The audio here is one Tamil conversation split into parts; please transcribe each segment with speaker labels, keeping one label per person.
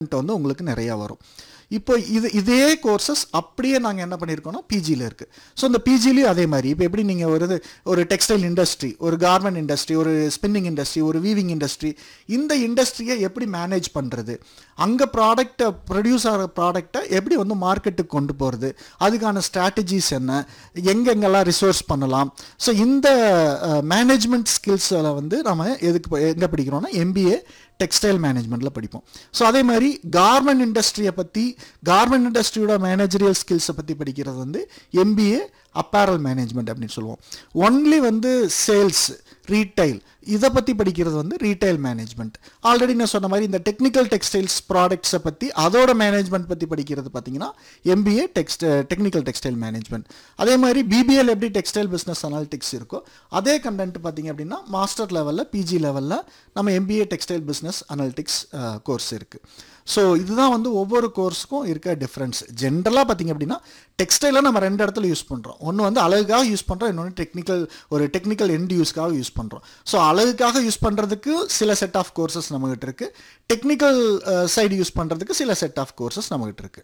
Speaker 1: வந்து உங்களுக்கு நிறையா வரும் இப்போ இது இதே கோர்சஸ் அப்படியே நாங்கள் என்ன பண்ணியிருக்கோம்னா பிஜியில் இருக்குது ஸோ இந்த பிஜிலையும் அதே மாதிரி இப்போ எப்படி நீங்கள் ஒரு இது ஒரு டெக்ஸ்டைல் இண்டஸ்ட்ரி ஒரு கார்மெண்ட் இண்டஸ்ட்ரி ஒரு ஸ்பின்னிங் இண்டஸ்ட்ரி ஒரு வீவிங் இண்டஸ்ட்ரி இந்த இண்டஸ்ட்ரியை எப்படி மேனேஜ் பண்ணுறது அங்கே ப்ராடக்டை ப்ரொடியூஸ் ஆகிற ப்ராடக்டை எப்படி வந்து மார்க்கெட்டுக்கு கொண்டு போகிறது அதுக்கான ஸ்ட்ராட்டஜிஸ் என்ன எங்கெங்கெல்லாம் ரிசோர்ஸ் பண்ணலாம் ஸோ இந்த மேனேஜ்மெண்ட் ஸ்கில்ஸில் வந்து நம்ம எதுக்கு எங்கே படிக்கிறோம்னா எம்பிஏ டெக்ஸ்டைல் மேனேஜ்மெண்ட்டில் படிப்போம் ஸோ அதே மாதிரி கார்மெண்ட் இண்டஸ்ட்ரியை பற்றி கார்மெண்ட் இண்டஸ்ட்ரியோட மேனேஜரியல் ஸ்கில்ஸை பற்றி படிக்கிறது வந்து எம்பிஏ அப்பேரல் மேனேஜ்மெண்ட் அப்படின்னு சொல்லுவோம் ஒன்லி வந்து சேல்ஸ் ரீட்டைல் இதை பற்றி படிக்கிறது வந்து ரீட்டைல் மேனேஜ்மெண்ட் ஆல்ரெடி நான் சொன்ன மாதிரி இந்த டெக்னிக்கல் டெக்ஸ்டைல்ஸ் ப்ராடக்ட்ஸை பற்றி அதோட மேனேஜ்மெண்ட் பற்றி படிக்கிறது பார்த்தீங்கன்னா MBA text technical textile management அதே மாதிரி பிபிஎல் எப்படி டெக்ஸ்டைல் பிஸ்னஸ் அனாலிட்டிக்ஸ் இருக்கோ அதே கண்டென்ட் பார்த்தீங்க அப்படின்னா மாஸ்டர் லெவலில் பிஜி லெவலில் நம்ம MBA textile business analytics course இருக்குது ஸோ இதுதான் வந்து ஒவ்வொரு கோர்ஸுக்கும் இருக்க டிஃப்ரென்ஸ் ஜென்ரலாக பார்த்தீங்க அப்படின்னா டெக்ஸ்டைலை நம்ம ரெண்டு இடத்துல யூஸ் பண்ணுறோம் ஒன்று வந்து அழகுக்காக யூஸ் பண்ணுறோம் இன்னொன்று டெக்னிக்கல் ஒரு டெக்னிக்கல் எண்ட் யூஸ்க்காக யூஸ் பண்ணுறோம் ஸோ அழகுக்காக யூஸ் பண்ணுறதுக்கு சில செட் ஆஃப் கோர்சஸ் நம்மகிட்ட இருக்குது டெக்னிக்கல் சைடு யூஸ் பண்ணுறதுக்கு சில செட் ஆஃப் கோர்சஸ் நம்மகிட்ட இருக்குது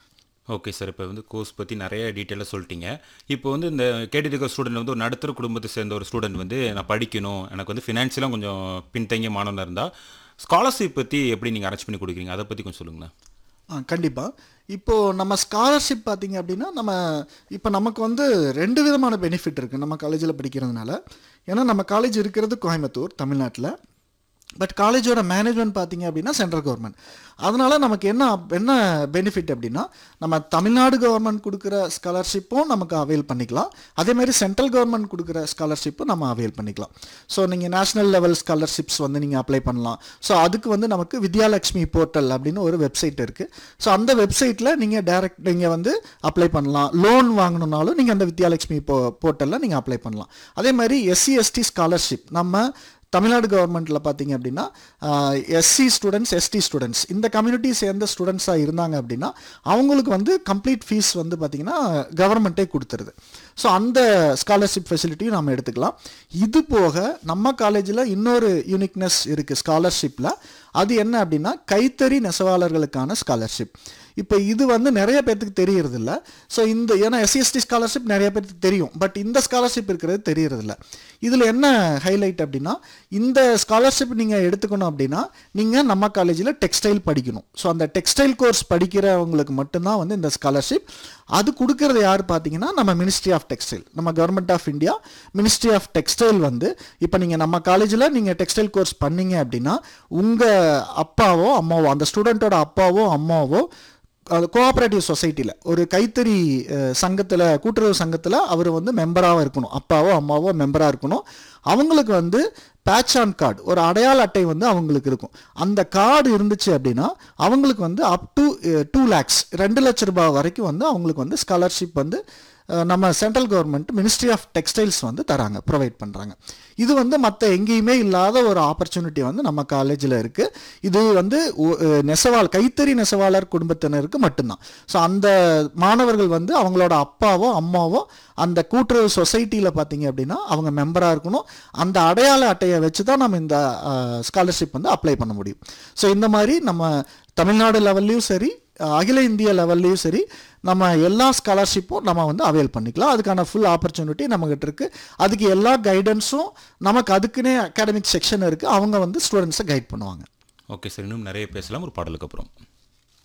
Speaker 2: ஓகே சார் இப்போ வந்து கோர்ஸ் பற்றி நிறைய டீட்டெயிலாக சொல்லிட்டீங்க இப்போ வந்து இந்த கேட்டுட்டு இருக்க ஸ்டூடெண்ட் வந்து ஒரு நடுத்தர குடும்பத்தை சேர்ந்த ஒரு ஸ்டூடெண்ட் வந்து நான் படிக்கணும் எனக்கு வந்து ஃபினான்ஷியலாக கொஞ்சம் பின்தங்கிய மாணவனாக இருந்தால் ஸ்காலர்ஷிப் பற்றி எப்படி நீங்கள் அரேஞ்ச் பண்ணி கொடுக்குறீங்க அதை பற்றி கொஞ்சம் சொல்லுங்களேன்
Speaker 1: ஆ கண்டிப்பாக இப்போது நம்ம ஸ்காலர்ஷிப் பார்த்தீங்க அப்படின்னா நம்ம இப்போ நமக்கு வந்து ரெண்டு விதமான பெனிஃபிட் இருக்குது நம்ம காலேஜில் படிக்கிறதுனால ஏன்னா நம்ம காலேஜ் இருக்கிறது கோயம்புத்தூர் தமிழ்நாட்டில் பட் காலேஜோட மேனேஜ்மெண்ட் பார்த்தீங்க அப்படின்னா சென்ட்ரல் கவர்மெண்ட் அதனால் நமக்கு என்ன என்ன பெனிஃபிட் அப்படின்னா நம்ம தமிழ்நாடு கவர்மெண்ட் கொடுக்குற ஸ்காலர்ஷிப்பும் நமக்கு அவைல் பண்ணிக்கலாம் அதே மாதிரி சென்ட்ரல் கவர்மெண்ட் கொடுக்குற ஸ்காலர்ஷிப்பும் நம்ம அவைல் பண்ணிக்கலாம் ஸோ நீங்கள் நேஷனல் லெவல் ஸ்காலர்ஷிப்ஸ் வந்து நீங்கள் அப்ளை பண்ணலாம் ஸோ அதுக்கு வந்து நமக்கு வித்யாலட்சுமி போர்ட்டல் அப்படின்னு ஒரு வெப்சைட் இருக்குது ஸோ அந்த வெப்சைட்டில் நீங்கள் டைரக்ட் நீங்கள் வந்து அப்ளை பண்ணலாம் லோன் வாங்கணுன்னாலும் நீங்கள் அந்த வித்யாலட்சுமி போ போர்ட்டலில் நீங்கள் அப்ளை பண்ணலாம் அதே மாதிரி எஸ்சி எஸ்டி ஸ்காலர்ஷிப் நம்ம தமிழ்நாடு கவர்மெண்ட்டில் பார்த்தீங்க அப்படின்னா எஸ்சி ஸ்டூடெண்ட்ஸ் எஸ்டி ஸ்டூடெண்ட்ஸ் இந்த கம்யூனிட்டி சேர்ந்த ஸ்டூடெண்ட்ஸாக இருந்தாங்க அப்படின்னா அவங்களுக்கு வந்து கம்ப்ளீட் ஃபீஸ் வந்து பார்த்திங்கன்னா கவர்மெண்ட்டே கொடுத்துருது ஸோ அந்த ஸ்காலர்ஷிப் ஃபெசிலிட்டியும் நம்ம எடுத்துக்கலாம் இது போக நம்ம காலேஜில் இன்னொரு யூனிக்னஸ் இருக்குது ஸ்காலர்ஷிப்பில் அது என்ன அப்படின்னா கைத்தறி நெசவாளர்களுக்கான ஸ்காலர்ஷிப் இப்போ இது வந்து நிறைய பேர்த்துக்கு தெரியறதில்ல ஸோ இந்த ஏன்னா எஸ்சிஎஸ்டி ஸ்காலர்ஷிப் நிறைய பேர்த்துக்கு தெரியும் பட் இந்த ஸ்காலர்ஷிப் இருக்கிறது தெரியறதில்ல இதில் என்ன ஹைலைட் அப்படின்னா இந்த ஸ்காலர்ஷிப் நீங்கள் எடுத்துக்கணும் அப்படின்னா நீங்கள் நம்ம காலேஜில் டெக்ஸ்டைல் படிக்கணும் ஸோ அந்த டெக்ஸ்டைல் கோர்ஸ் படிக்கிறவங்களுக்கு மட்டும்தான் வந்து இந்த ஸ்காலர்ஷிப் அது கொடுக்கறது யார் பார்த்தீங்கன்னா நம்ம மினிஸ்ட்ரி ஆஃப் டெக்ஸ்டைல் நம்ம government of India ministry of textile வந்து இப்போ நீங்கள் நம்ம காலேஜில் நீங்கள் டெக்ஸ்டைல் கோர்ஸ் பண்ணீங்க அப்படின்னா உங்கள் அப்பாவோ அம்மாவோ அந்த ஸ்டூடெண்ட்டோட அப்பாவோ அம்மாவோ அது கோஆப்ரேட்டிவ் சொசைட்டியில் ஒரு கைத்தறி சங்கத்தில் கூட்டுறவு சங்கத்தில் அவர் வந்து மெம்பராக இருக்கணும் அப்பாவோ அம்மாவோ மெம்பராக இருக்கணும் அவங்களுக்கு வந்து பேட்ச் ஆன் கார்டு ஒரு அடையாள அட்டை வந்து அவங்களுக்கு இருக்கும் அந்த கார்டு இருந்துச்சு அப்படின்னா அவங்களுக்கு வந்து அப் டு டூ லேக்ஸ் ரெண்டு லட்ச ரூபாய் வரைக்கும் வந்து அவங்களுக்கு வந்து ஸ்காலர்ஷிப் வந்து நம்ம central government ministry of textiles வந்து தராங்க ப்ரொவைட் பண்ணுறாங்க இது வந்து மற்ற எங்கேயுமே இல்லாத ஒரு ஆப்பர்ச்சுனிட்டி வந்து நம்ம காலேஜில் இருக்குது இது வந்து நெசவாள் கைத்தறி நெசவாளர் குடும்பத்தினருக்கு மட்டும்தான் ஸோ அந்த மாணவர்கள் வந்து அவங்களோட அப்பாவோ அம்மாவோ அந்த கூட்டுறவு சொசைட்டியில் பார்த்தீங்க அப்படின்னா அவங்க மெம்பராக இருக்கணும் அந்த அடையாள அட்டையை வச்சு தான் நம்ம இந்த ஸ்காலர்ஷிப் வந்து அப்ளை பண்ண முடியும் ஸோ இந்த மாதிரி நம்ம தமிழ்நாடு லெவல்லையும் சரி அகில இந்திய லெவல்லையும் சரி நம்ம எல்லா ஸ்காலர்ஷிப்பும் நம்ம வந்து அவைல் பண்ணிக்கலாம் அதுக்கான ஃபுல் ஆப்பர்ச்சுனிட்டி நம்மகிட்ட இருக்குது அதுக்கு எல்லா கைடன்ஸும் நமக்கு அதுக்குன்னே அகாடமிக் செக்ஷன் இருக்குது அவங்க வந்து ஸ்டூடெண்ட்ஸை கைட் பண்ணுவாங்க
Speaker 2: ஓகே சார் இன்னும் நிறைய பேசலாம் ஒரு பாடலுக்கு அப்புறம்